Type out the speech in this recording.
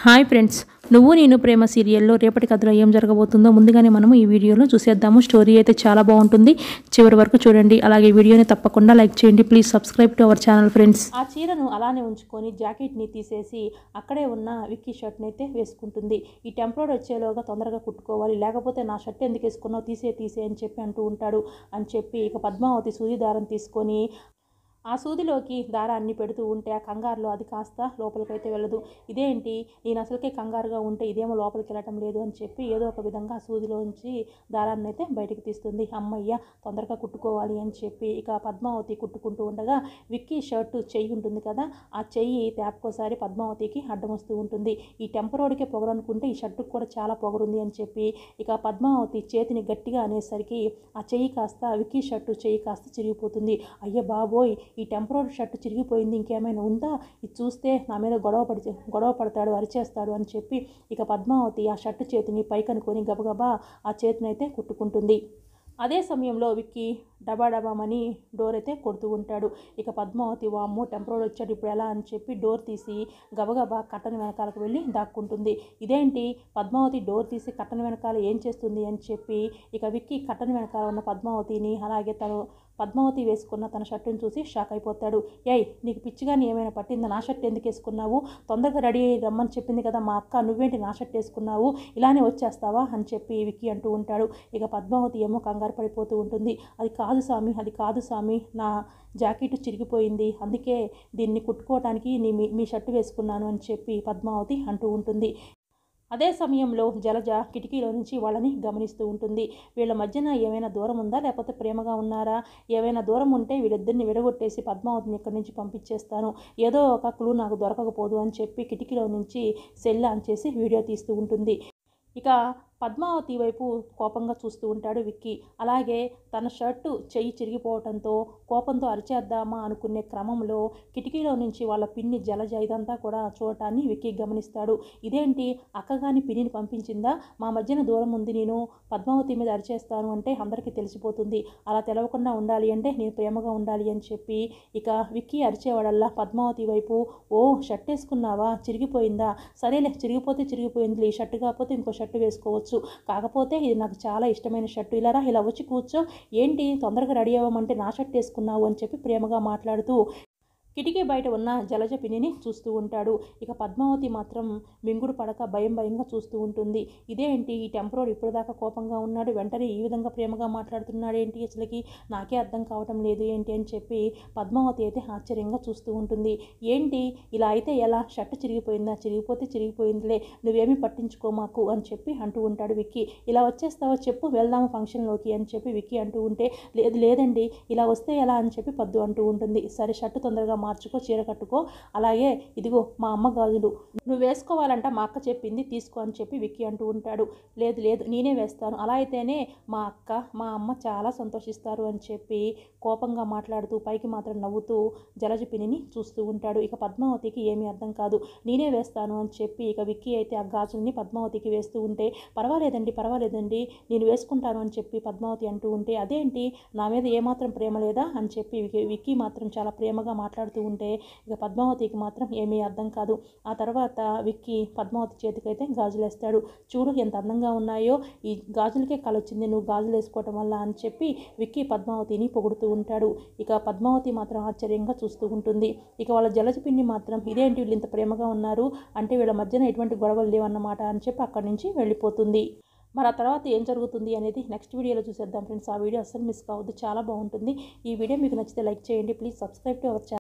hi friends నువ్వు నేను ప్రేమ సీరియల్లో రేపటి కథలో ఏం జరగబోతుందో ముందుగానే మనము ఈ వీడియోలో చూసేద్దాము స్టోరీ అయితే చాలా బాగుంటుంది చివరి వరకు చూడండి అలాగే వీడియోని తప్పకుండా లైక్ చేయండి please subscribe to our channel friends ఆ చీరను అలానే ఉంచుకొని జాకెట్ని తీసేసి అక్కడే ఉన్న విక్కీ షర్ట్ని అయితే వేసుకుంటుంది ఈ టెంప్లోడ్ వచ్చేలోగా తొందరగా కుట్టుకోవాలి లేకపోతే నా షర్ట్ ఎందుకు వేసుకున్నావు తీసే తీసే అని చెప్పి అంటూ ఉంటాడు అని చెప్పి ఇక పద్మావతి సూది దారం తీసుకొని ఆ సూదిలోకి దారాన్ని పెడుతూ ఉంటే ఆ కంగారులో అది కాస్త లోపలికైతే వెళ్ళదు ఇదేంటి నేను అసలుకే కంగారుగా ఉంటే ఇదేమో లోపలికి వెళ్ళటం లేదు అని చెప్పి ఏదో ఒక విధంగా ఆ సూదిలోంచి దారాన్ని అయితే బయటికి తీస్తుంది అమ్మయ్య తొందరగా కుట్టుకోవాలి అని చెప్పి ఇక పద్మావతి కుట్టుకుంటూ ఉండగా విక్కీ షర్టు చెయ్యి ఉంటుంది కదా ఆ చెయ్యి తేపకోసారి పద్మావతికి అడ్డం వస్తూ ఉంటుంది ఈ టెంపరోడికే పొగరనుకుంటే ఈ షర్టుకు కూడా చాలా పొగరుంది అని చెప్పి ఇక పద్మావతి చేతిని గట్టిగా అనేసరికి ఆ చెయ్యి కాస్త విక్కీ షర్టు చెయ్యి కాస్త చిరిగిపోతుంది అయ్య బాబోయ్ ఈ టెంపరీ షర్ట్ చిరిగిపోయింది ఇంకేమైనా ఉందా ఇది చూస్తే నా మీద గొడవ పడి గొడవ పడతాడు అరిచేస్తాడు అని చెప్పి ఇక పద్మావతి ఆ షర్ట్ చేతిని పైకనుకొని గబగబా ఆ చేతిని అయితే కుట్టుకుంటుంది అదే సమయంలో విక్కీ డబా డబామని డోర్ అయితే కొడుతూ ఉంటాడు ఇక పద్మావతి వామ్మో టెంపరోడ్ వచ్చాడు ఇప్పుడు ఎలా అని చెప్పి డోర్ తీసి గబగబా కట్టన వెనకాలకు వెళ్ళి దాక్కుంటుంది ఇదేంటి పద్మావతి డోర్ తీసి కట్టన వెనకాల ఏం చేస్తుంది అని చెప్పి ఇక విక్కీ కట్టన వెనకాల ఉన్న పద్మావతిని అలాగే తను పద్మావతి వేసుకున్న తన షర్టును చూసి షాక్ అయిపోతాడు ఏయ్ నీకు పిచ్చిగాని ఏమైనా పట్టిందా నా షర్ట్ ఎందుకు వేసుకున్నావు తొందరగా రెడీ అయ్యి రమ్మని చెప్పింది కదా మా అక్క నువ్వేంటి నా షర్ట్ వేసుకున్నావు ఇలానే వచ్చేస్తావా అని చెప్పి విక్కీ అంటూ ఉంటాడు ఇక పద్మావతి ఏమో కంగారు పడిపోతూ ఉంటుంది అది కాదు స్వామి అది కాదు స్వామి నా జాకెట్ చిరిగిపోయింది అందుకే దీన్ని కుట్టుకోవడానికి నీ మీ మీ షర్టు వేసుకున్నాను అని చెప్పి పద్మావతి అంటూ ఉంటుంది అదే సమయంలో జలజ కిటికీలో నుంచి వాళ్ళని గమనిస్తూ ఉంటుంది వీళ్ళ మధ్యన ఏమైనా దూరం ఉందా లేకపోతే ప్రేమగా ఉన్నారా ఏమైనా దూరం ఉంటే వీళ్ళిద్దరిని విడగొట్టేసి పద్మావతిని ఇక్కడి నుంచి పంపించేస్తాను ఏదో ఒక క్లూ నాకు దొరకకపోదు అని చెప్పి కిటికీలో నుంచి సెల్ ఆన్ చేసి వీడియో తీస్తూ ఉంటుంది ఇక పద్మావతి వైపు కోపంగా చూస్తూ ఉంటాడు విక్కీ అలాగే తన షర్టు చెయ్యి చిరిగిపోవడంతో కోపంతో అరిచేద్దామా అనుకునే క్రమంలో కిటికీలో నుంచి వాళ్ళ పిన్ని జలజ ఇదంతా కూడా చూడటాన్ని విక్కీ గమనిస్తాడు ఇదేంటి అక్కగాని పిన్నిని పంపించిందా మా మధ్యన దూరం ఉంది నేను పద్మావతి మీద అరిచేస్తాను అంటే అందరికీ తెలిసిపోతుంది అలా తెలవకుండా ఉండాలి అంటే నేను ప్రేమగా ఉండాలి అని చెప్పి ఇక విక్కీ అరిచేవాడల్లా పద్మావతి వైపు ఓ షర్ట్ వేసుకున్నావా చిరిగిపోయిందా సరేలే చిరిగిపోతే చిరిగిపోయింది ఈ షర్ట్ కాకపోతే ఇంకో షర్ట్ వేసుకోవచ్చు కాకపోతే ఇది నాకు చాలా ఇష్టమైన షర్టు ఇలా రా ఇలా వచ్చి కూర్చో ఏంటి తొందరగా రెడీ అవ్వమంటే నా షర్ట్ వేసుకున్నావు అని చెప్పి ప్రేమగా మాట్లాడుతూ కిటికీ బయట ఉన్న జలజ పిన్నిని చూస్తూ ఉంటాడు ఇక పద్మావతి మాత్రం మింగుడు పడక భయం భయంగా చూస్తూ ఉంటుంది ఇదేంటి ఈ టెంపరోడ్ ఇప్పటిదాకా కోపంగా ఉన్నాడు వెంటనే ఈ విధంగా ప్రేమగా మాట్లాడుతున్నాడు ఏంటి అసలుకి నాకే అర్థం కావటం లేదు ఏంటి అని చెప్పి పద్మావతి అయితే ఆశ్చర్యంగా చూస్తూ ఉంటుంది ఏంటి ఇలా అయితే ఎలా షర్ట్ చిరిగిపోయిందా చిరిగిపోతే చిరిగిపోయిందిలే నువ్వేమీ పట్టించుకో మాకు అని చెప్పి అంటూ ఉంటాడు విక్కీ ఇలా వచ్చేస్తావో చెప్పు వెళ్దాము ఫంక్షన్లోకి అని చెప్పి విక్కీ అంటూ ఉంటే లేదు లేదండి ఇలా వస్తే ఎలా అని చెప్పి పద్దు అంటూ ఉంటుంది సరే షర్ట్ తొందరగా మార్చుకో చీర కట్టుకో అలాగే ఇదిగో మా అమ్మ గాజులు నువ్వు వేసుకోవాలంట మా అక్క చెప్పింది తీసుకో అని చెప్పి విక్కీ అంటూ ఉంటాడు లేదు లేదు నేనే వేస్తాను అలా అయితేనే మా అక్క మా అమ్మ చాలా సంతోషిస్తారు అని చెప్పి కోపంగా మాట్లాడుతూ పైకి మాత్రం నవ్వుతూ జలజ పిన్నిని చూస్తూ ఉంటాడు ఇక పద్మావతికి ఏమీ అర్థం కాదు నేనే వేస్తాను అని చెప్పి ఇక విక్కీ అయితే ఆ గాజుల్ని పద్మావతికి వేస్తూ ఉంటే పర్వాలేదండి పర్వాలేదండి నేను వేసుకుంటాను అని చెప్పి పద్మావతి అంటూ ఉంటే అదేంటి నా మీద ఏమాత్రం ప్రేమ లేదా అని చెప్పి విక్కీ- విక్కీ మాత్రం చాలా ప్రేమగా మాట్లాడుతూ ఉంటే ఇక పద్మావతికి మాత్రం ఏమీ అర్థం కాదు ఆ తర్వాత విక్కీ పద్మావతి చేతికైతే గాజులు వేస్తాడు చూడు ఎంత అందంగా ఉన్నాయో ఈ గాజులకే కలొచ్చింది నువ్వు గాజులు వేసుకోవటం వల్ల అని చెప్పి విక్కీ పద్మావతిని పొగుడుతూ ఉంటాడు ఇక పద్మావతి మాత్రం ఆశ్చర్యంగా చూస్తూ ఉంటుంది ఇక వాళ్ళ జలజ పిన్ని మాత్రం ఇదేంటి వీళ్ళు ఇంత ప్రేమగా ఉన్నారు అంటే వీళ్ళ మధ్యన ఎటువంటి గొడవలు లేవన్నమాట అని చెప్పి అక్కడి నుంచి వెళ్ళిపోతుంది మరి ఆ తర్వాత ఏం జరుగుతుంది అనేది నెక్స్ట్ వీడియోలో చూసేద్దాం ఫ్రెండ్స్ ఆ వీడియో అస్సలు మిస్ కావద్దు చాలా బాగుంటుంది ఈ వీడియో మీకు నచ్చితే లైక్ చేయండి please subscribe to our channel